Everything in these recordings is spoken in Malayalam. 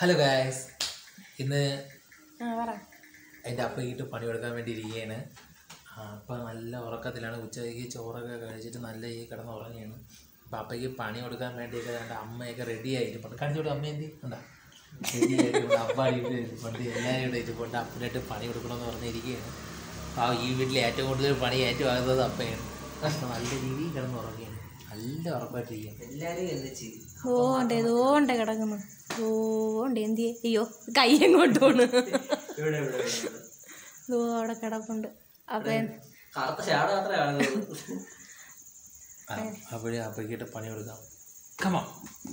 ഹലോ ഗായ്സ് ഇന്ന് ആ പറ എൻ്റെ അപ്പയ്ക്കിട്ട് പണിയെടുക്കാൻ വേണ്ടി ഇരിക്കുകയാണ് അപ്പം നല്ല ഉറക്കത്തിലാണ് ഉച്ചയ്ക്ക് ചോറൊക്കെ കഴിച്ചിട്ട് നല്ല ഈ കിടന്ന് ഉറങ്ങിയാണ് അപ്പം അപ്പയ്ക്ക് പണി കൊടുക്കാൻ വേണ്ടിയിട്ട് എൻ്റെ അമ്മയൊക്കെ റെഡി ആയിരിപ്പുണ്ട് കാണിച്ചോട്ട് അമ്മ എന്തി എന്താ റെഡി ആയിട്ടുണ്ട് അപ്പാടി ഇവിടെ ഇരിപ്പുണ്ട് എല്ലാവരും ഇവിടെ ഇരിപ്പുണ്ട് അപ്പനായിട്ട് പണി കൊടുക്കണമെന്ന് പറഞ്ഞിരിക്കുകയാണ് അപ്പോൾ ആ ഈ വീട്ടിൽ ഏറ്റവും കൂടുതൽ പണി ഏറ്റവും ആകുന്നത് അപ്പയാണ് അപ്പം നല്ല രീതിയിൽ കിടന്ന് ഉറങ്ങുകയാണ് നല്ല ഉറപ്പായിട്ടിരിക്കുകയാണ് എല്ലാരും എന്ത് ചെയ്യും ഓണ്ടേ ദോണ്ടേ കിടക്കുന്നു ഓണ്ടേ എന്തിയെ അയ്യോ കൈ എങ്ങോട്ട് പോണ് ഇവിടെ ഇവിടെ ഇവിടെ. ദോ അവിടെ കിടപ്പുണ്ട് അപ്പൊ കറുത്ത ഷാഡ മാത്രമേ കാണുന്നുള്ളൂ അപ്പോഴേ അപ്പയ്ക്കിട്ട് പണി കൊടുക്കാം കമാ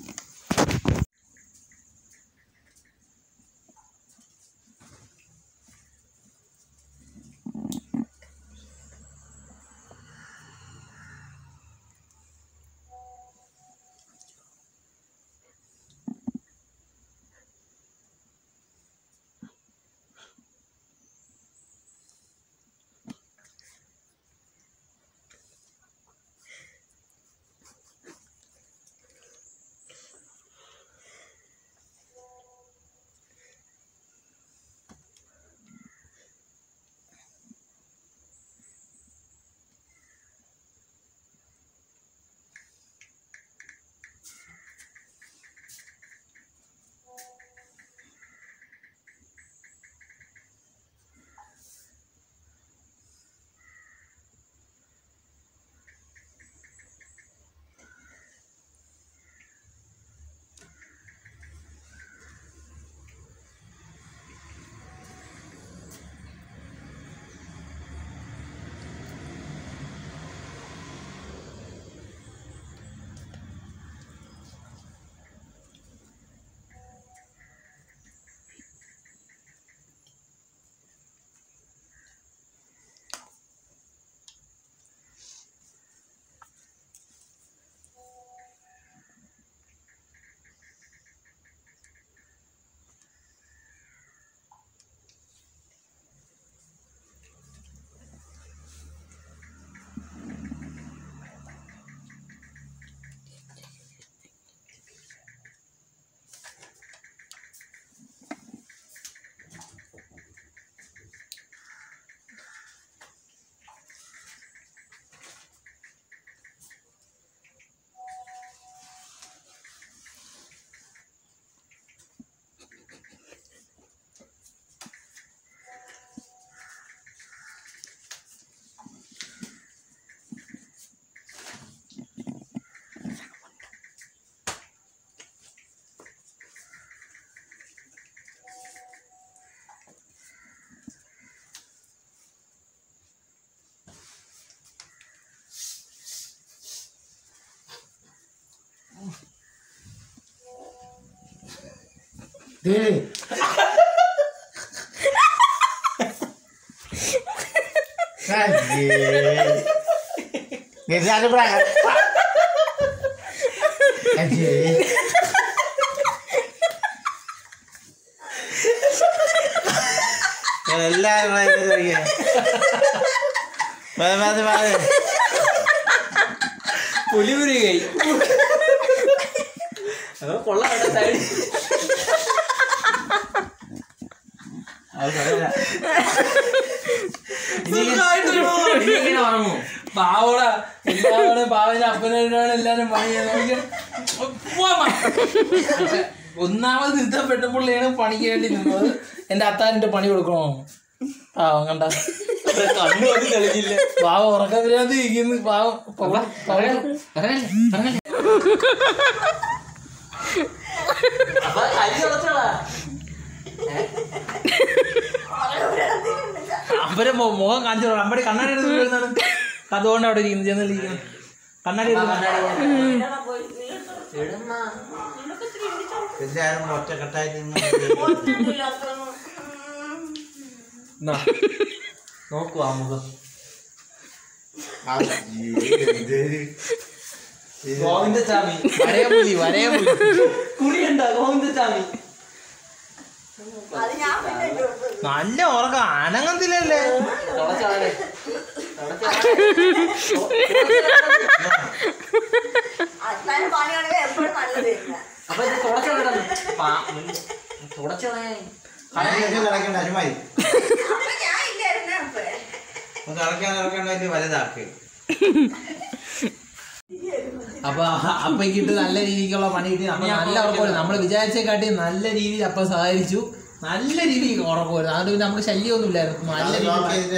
Ngerti berangkat. Anjir. എല്ലാരും മതി മതി മതി പുലിപുരി കൈ അപ്പൊ കൊള്ളാം കേട്ടോ സൈഡ് ഇങ്ങനെ ഉറങ്ങും പാവട എല്ലാവരും പാവന അപ്പനാണ് എല്ലാരും പണി ചെയ്യുന്നത്. പോവാമ്മ. ഒന്നാമത് ഇഷ്ടപ്പെട്ടപ്പോഴാണ് പണിക്ക് വേണ്ടി നിന്നത് എന്റെ അത്താനിട്ട് പണി കൊടുക്കണോ പാവം കണ്ട കണ്ണു പോലും തെളിഞ്ഞില്ല പാവം ഉറക്കത്തിനകത്ത് ഇരിക്കുന്നു പാവം പാവം പാവം. അപ്പൊ കൈ ഉറച്ചോളാ അമ്പരെ മു- മുഖം കാണിച്ചു അമ്പടി കണ്ണാടി എടുത്ത് വീഴുന്നതാണ് അതുകൊണ്ട് അവിടെ ഇരിക്കുന്നു ചെന്നിരിക്കുന്നു കണ്ണാടി എടുത്ത് എല്ലാരും ഒറ്റക്കെട്ടായിട്ട് നോക്കുവാ മുഖം ഗോവിന്ദസ്വാമി വരേ പുലി വരേ പുലി കുടിയുണ്ടോ ഗോവിന്ദസ്വാമി നല്ല ഉറക്കം അനങ്ങത്തില്ലല്ലേ തുടച്ചോളെ അത്താനും പണിയാണെങ്കിൽ എപ്പോഴും നല്ലത് അപ്പൊ ഇത് തുടച്ചോളെ തുടച്ചു കളയാൻ കടക്കിലൊക്കെ കിടക്കണ്ട അരുമായി അപ്പൊ ഞാൻ ഇല്ലായിരുന്നേ അപ്പൊ ഒന്ന് ഇളക്കാൻ ഇളക്കാൻ വേണ്ടി വലുതാക്കി അപ്പൊ അപ്പയ്ക്കിട്ട് നല്ല രീതിക്കുള്ള പണി കിട്ടി അപ്പൊ നല്ല ഉറക്കമില്ല നമ്മൾ വിചാരിച്ചേക്കാട്ടി നല്ല രീതിയിൽ അപ്പ സഹായിച്ചു നല്ല രീതിയിൽ ഉറക്കമായിരുന്നു അതുകൊണ്ട് പിന്നെ നമുക്ക് ശല്യമൊന്നും ഇല്ലായിരുന്നു നല്ല രീതിയിൽ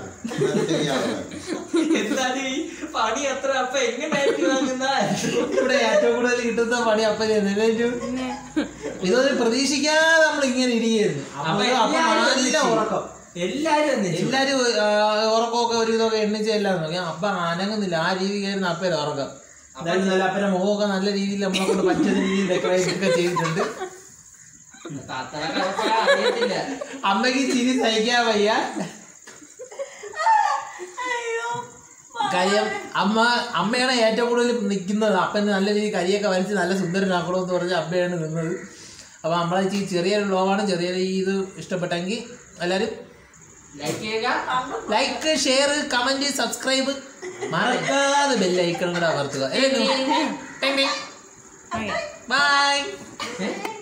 എന്തായാലും ഈ പണി അത്ര അപ്പൊ എങ്ങനെയായിരിക്കും വാങ്ങുന്ന ഇവിടെ ഏറ്റവും കൂടുതൽ കിട്ടുന്ന പണി അപ്പ ചെയ്യുന്നത് ഇതൊന്നും പ്രതീക്ഷിക്കാതെ നമ്മൾ ഇങ്ങനെ ഇരിക്കുന്നു അപ്പൊ അപ്പൊ അപ്പൊ എല്ലാരും നല്ല ഒന്നിച്ച്. ഉറക്കം എല്ലാരും ഒന്നിച്ചു. എല്ലാരും ആ, ഉറക്കമൊക്കെ ഒരു ഇതൊക്കെ എണ്ണിച്ച് എല്ലാം നോക്കി അപ്പ അനങ്ങുന്നില്ല ആ രീതിക്കായിരുന്നു അപ്പേരെ ഉറക്കം എന്തായാലും നല്ല അപ്പന്റെ മുഖമൊക്കെ നല്ല രീതിയിൽ നമ്മളെ കൊണ്ട് പറ്റുന്ന രീതിയിൽ ഡെക്കറേഷൻ ഒക്കെ ചെയ്തിട്ടുണ്ട് അത്ര കറക്റ്റ് അറിയത്തില്ല അമ്മയ്ക്ക് ചിരി സഹിക്കാൻ വയ്യ കാര്യം അമ്മ അമ്മയാണ് ഏറ്റവും കൂടുതൽ നിൽക്കുന്നത് അപ്പന് നല്ല രീതിയിൽ കരിയൊക്കെ വലിച്ച് നല്ല സുന്ദരനാക്കണമെന്ന് പറഞ്ഞ് അമ്മയാണ് നിന്നത് അപ്പോൾ നമ്മളെ ഈ ചെറിയൊരു വ്ളോഗാണ് ചെറിയ ഈ ഇത് ഇഷ്ടപ്പെട്ടെങ്കിൽ എല്ലാവരും ലൈക്ക് ചെയ്യുക ലൈക്ക് ഷെയർ കമന്റ് സബ്സ്ക്രൈബ് മറക്കാതെ ബെല്ലൈക്കൺ കൂടെ അമർത്തുക ഓക്കെ ബൈ ഏ?